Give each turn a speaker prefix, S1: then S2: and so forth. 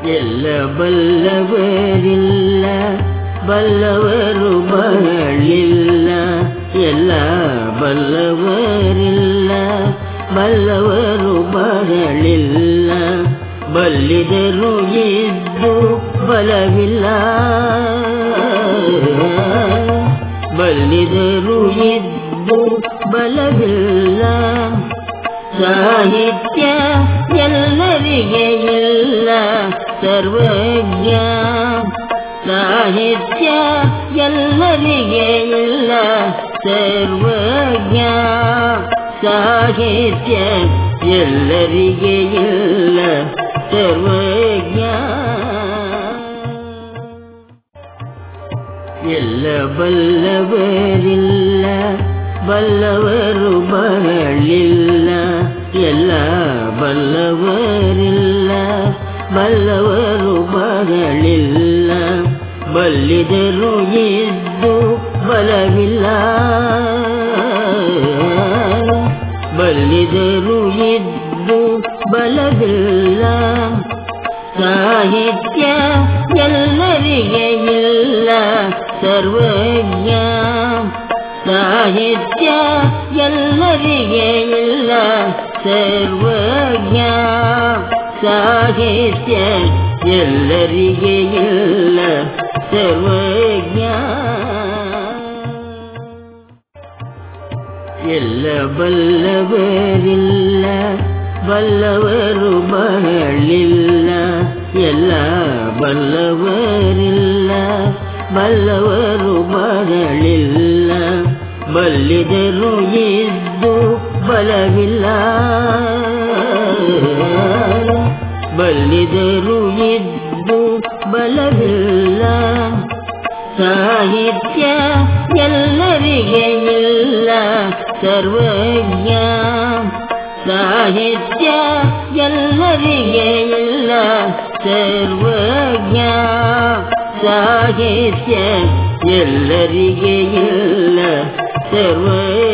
S1: ಎಲ್ಲ ಬಲ್ಲವರಿಲ್ಲ ಬಲ್ಲವರು ಬರಲಿಲ್ಲ ಎಲ್ಲ ಬಲ್ಲವರಿಲ್ಲ ಬಲ್ಲವರು ಬರಲಿಲ್ಲ ಬಲ್ಲಿದರು ಇದ್ದು ಬಲವಿಲ್ಲ ಬಲ್ಲಿದರು ಇದ್ದು ಬಲವಿಲ್ಲ ಸಾಹಿತ್ಯ ಎಲ್ಲರಿಗೆ ಇಲ್ಲ ಸರ್ವಜ್ಞ ಸಾಹಿತ್ಯ ಎಲ್ಲರಿಗೆ ಇಲ್ಲ ಸರ್ವಜ್ಞ ಸಾಹಿತ್ಯ ಎಲ್ಲರಿಗೆ ಇಲ್ಲ ಸರ್ವಜ್ಞ ಎಲ್ಲ ಬಲ್ಲವರಿಲ್ಲ ಬಲ್ಲವರು ಬರಲಿಲ್ಲ ಎಲ್ಲ ಬಲ್ಲವರಿಲ್ಲ ಬಲ್ಲವರು ಬರಲಿಲ್ಲ ಬಲ್ಲಿದರು ಇದ್ದು ಬಲವಿಲ್ಲ ಬಲ್ಲಿದರು ಇದ್ದು ಬಲವಿಲ್ಲ ಸಾಹಿತ್ಯ ಎಲ್ಲರಿಗೆ ಇಲ್ಲ ಸರ್ವಜ್ಞ ಸಾಹಿತ್ಯ ಎಲ್ಲರಿಗೆ ಇಲ್ಲ ಸರ್ವಜ್ಞ ಸಾಹಿತ್ಯ ಎಲ್ಲರಿಗೆ ಇಲ್ಲ ಸರ್ವಜ್ಞ ಎಲ್ಲ ಬಲ್ಲವರಿಲ್ಲ ಬಲ್ಲವರು ಬರಲಿಲ್ಲ ಎಲ್ಲ ಬಲ್ಲವರಿಲ್ಲ ಬಲ್ಲವರು ಬರಲಿಲ್ಲ ಬಲ್ಲಿದರು ಇದ್ದು ಬಲವಿಲ್ಲ ಬಲ್ಲಿದರು ಇದ್ದು ಬಲವಿಲ್ಲ ಸಾಹಿತ್ಯ ಎಲ್ಲರಿಗೆ ಇಲ್ಲ ಸರ್ವಜ್ಞ ಸಾಹಿತ್ಯ ಎಲ್ಲರಿಗೆ ಇಲ್ಲ ಸರ್ವಜ್ಞ ಸಾಹಿತ್ಯ ಎಲ್ಲರಿಗೆ ಇಲ್ಲ ಸರ್ವಜ್ಞ